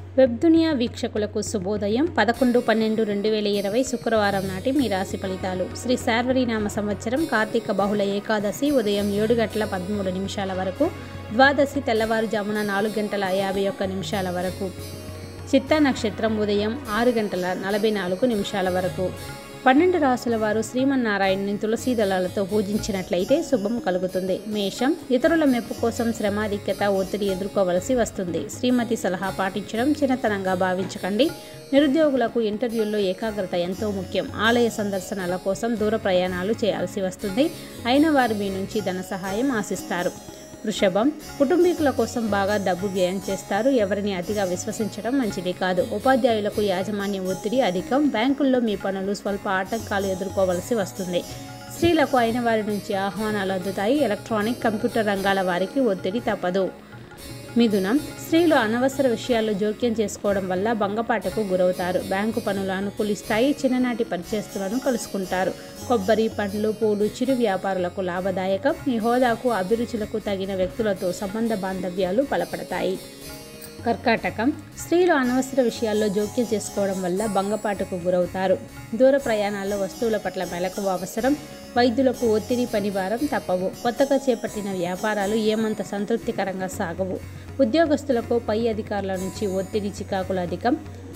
web దునియా వీక్షకులకు శుభోదయం పదకొండు పన్నెండు రెండు వేల ఇరవై శుక్రవారం నాటి మీ రాశి ఫలితాలు శ్రీ శార్వరీనామ సంవత్సరం కార్తీక బహుళ ఏకాదశి ఉదయం ఏడు గంటల పదమూడు నిమిషాల వరకు ద్వాదశి తెల్లవారుజామున నాలుగు గంటల యాభై ఒక్క నిమిషాల వరకు చిత్తా నక్షత్రం ఉదయం ఆరు గంటల నలభై నాలుగు నిమిషాల వరకు పన్నెండు రాసుల వారు శ్రీమన్నారాయణుని తులసీ దళాలతో పూజించినట్లయితే శుభం కలుగుతుంది మేషం ఇతరుల మెప్పు కోసం శ్రమాధిక్యత ఒత్తిడి ఎదుర్కోవలసి వస్తుంది శ్రీమతి సలహా పాటించడం చిన్నతనంగా భావించకండి నిరుద్యోగులకు ఇంటర్వ్యూల్లో ఏకాగ్రత ఎంతో ముఖ్యం ఆలయ సందర్శనల కోసం దూర ప్రయాణాలు చేయాల్సి వస్తుంది అయిన వారు మీ నుంచి ధన సహాయం ఆశిస్తారు వృషభం కుటుంబీకుల కోసం బాగా డబ్బు వ్యయం చేస్తారు ఎవరిని అతిగా విశ్వసించడం మంచిది కాదు ఉపాధ్యాయులకు యాజమాన్య ఒత్తిడి అధికం బ్యాంకుల్లో మీ పనులు స్వల్ప ఆటంకాలు ఎదుర్కోవలసి వస్తుంది స్త్రీలకు అయిన వారి నుంచి ఆహ్వానాలు అందుతాయి ఎలక్ట్రానిక్ కంప్యూటర్ రంగాల వారికి ఒత్తిడి తప్పదు మిథునం స్త్రీలు అనవసర విషయాల్లో జోక్యం చేసుకోవడం వల్ల భంగపాటకు గురవుతారు బ్యాంకు పనులు అనుకూలిస్తాయి చిన్ననాటి పరిచయస్తులను కలుసుకుంటారు కొబ్బరి పండ్లు పూలు చిరు వ్యాపారులకు లాభదాయకం మీ హోదాకు అభిరుచులకు తగిన వ్యక్తులతో సంబంధ బాంధవ్యాలు బలపడతాయి కర్కాటకం స్త్రీలు అనవసర విషయాల్లో జోక్యం చేసుకోవడం వల్ల భంగపాటుకు గురవుతారు దూర ప్రయాణాల్లో వస్తువుల పట్ల మెలకువ అవసరం వైద్యులకు ఒత్తిడి పనిభారం తప్పవు కొత్తగా చేపట్టిన వ్యాపారాలు ఏమంత సంతృప్తికరంగా సాగవు ఉద్యోగస్తులకు పై అధికారుల నుంచి ఒత్తిడి చికాకులు అధికం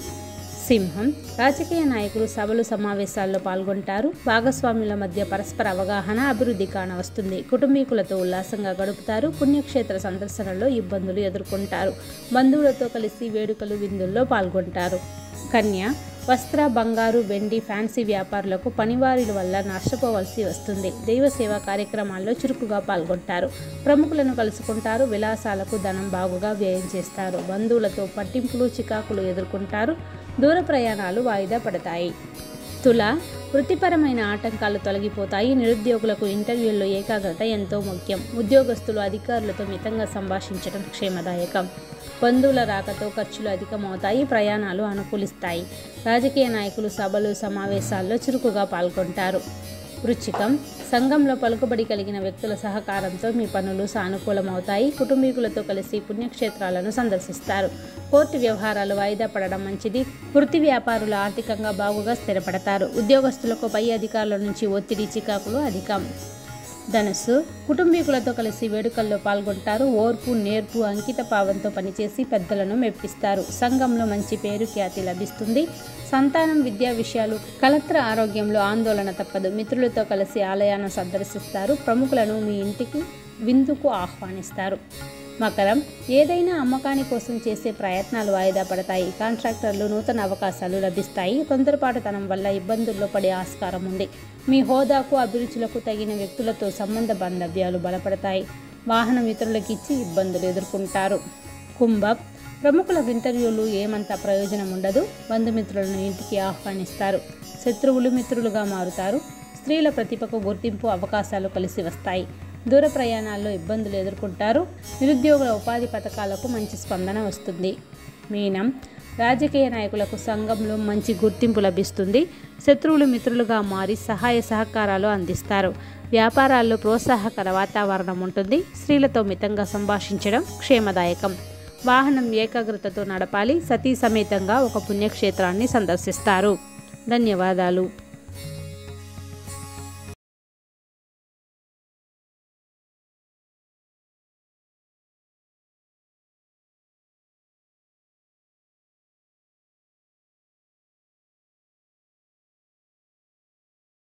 సింహం రాజకీయ నాయకులు సభలు సమావేశాల్లో పాల్గొంటారు భాగస్వాముల మధ్య పరస్పర అవగాహన అభివృద్ధి కానవస్తుంది కుటుంబీకులతో ఉల్లాసంగా గడుపుతారు పుణ్యక్షేత్ర సందర్శనలో ఇబ్బందులు ఎదుర్కొంటారు బంధువులతో కలిసి వేడుకలు విందుల్లో పాల్గొంటారు కన్య వస్త్ర బంగారు వెండి ఫ్యాన్సీ వ్యాపారులకు పనివారుల వల్ల నష్టపోవలసి వస్తుంది దైవ సేవా కార్యక్రమాల్లో చురుకుగా పాల్గొంటారు ప్రముఖులను కలుసుకుంటారు విలాసాలకు ధనం బాగుగా వ్యయం చేస్తారు బంధువులతో పట్టింపులు చికాకులు ఎదుర్కొంటారు దూర ప్రయాణాలు వాయిదా పడతాయి తుల వృత్తిపరమైన ఆటంకాలు తొలగిపోతాయి నిరుద్యోగులకు ఇంటర్వ్యూల్లో ఏకాగ్రత ఎంతో ముఖ్యం ఉద్యోగస్తులు అధికారులతో మితంగా సంభాషించడం క్షేమదాయకం బంధువుల రాకతో ఖర్చులు అధికమవుతాయి ప్రయాణాలు అనుకూలిస్తాయి రాజకీయ నాయకులు సభలు సమావేశాల్లో చురుకుగా పాల్గొంటారు వృచ్చికం సంఘంలో పలుకుబడి కలిగిన వ్యక్తుల సహకారంతో మీ పనులు సానుకూలమవుతాయి కుటుంబీకులతో కలిసి పుణ్యక్షేత్రాలను సందర్శిస్తారు కోర్టు వ్యవహారాలు వాయిదా పడడం మంచిది వృత్తి వ్యాపారులు ఆర్థికంగా బాగుగా స్థిరపడతారు ఉద్యోగస్తులకు పై అధికారుల నుంచి ఒత్తిడి చికాకులు అధికం ధనుస్సు కుటుంబీకులతో కలిసి వేడుకల్లో పాల్గొంటారు ఓర్పు నేర్పు అంకిత భావంతో పనిచేసి పెద్దలను మెప్పిస్తారు సంఘంలో మంచి పేరు ఖ్యాతి లభిస్తుంది సంతానం విద్యా విషయాలు కలత్ర ఆరోగ్యంలో ఆందోళన తప్పదు మిత్రులతో కలిసి ఆలయాన్ని సందర్శిస్తారు ప్రముఖులను మీ ఇంటికి విందుకు ఆహ్వానిస్తారు మకరం ఏదైనా అమ్మకాని కోసం చేసే ప్రయత్నాలు వాయిదా పడతాయి కాంట్రాక్టర్లు నూతన అవకాశాలు లభిస్తాయి తొందరపాటుతనం వల్ల ఇబ్బందుల్లో పడే ఆస్కారం ఉంది మీ హోదాకు అభిరుచులకు తగిన వ్యక్తులతో సంబంధ బాంధవ్యాలు బలపడతాయి వాహనం ఇతరులకు ఇచ్చి ఇబ్బందులు ఎదుర్కొంటారు కుంభం ప్రముఖుల ఇంటర్వ్యూలు ఏమంత ప్రయోజనం ఉండదు బంధుమిత్రులను ఇంటికి ఆహ్వానిస్తారు శత్రువులు మిత్రులుగా మారుతారు స్త్రీల ప్రతిభకు గుర్తింపు అవకాశాలు కలిసి వస్తాయి దూర ప్రయాణాల్లో ఇబ్బందులు ఎదుర్కొంటారు నిరుద్యోగుల ఉపాధి పథకాలకు మంచి స్పందన వస్తుంది మీనం రాజకీయ నాయకులకు సంఘంలో మంచి గుర్తింపు లభిస్తుంది శత్రువులు మిత్రులుగా మారి సహాయ సహకారాలు అందిస్తారు వ్యాపారాల్లో ప్రోత్సాహకర వాతావరణం ఉంటుంది స్త్రీలతో మితంగా సంభాషించడం క్షేమదాయకం వాహనం ఏకాగ్రతతో నడపాలి సతీ సమేతంగా ఒక పుణ్యక్షేత్రాన్ని సందర్శిస్తారు ధన్యవాదాలు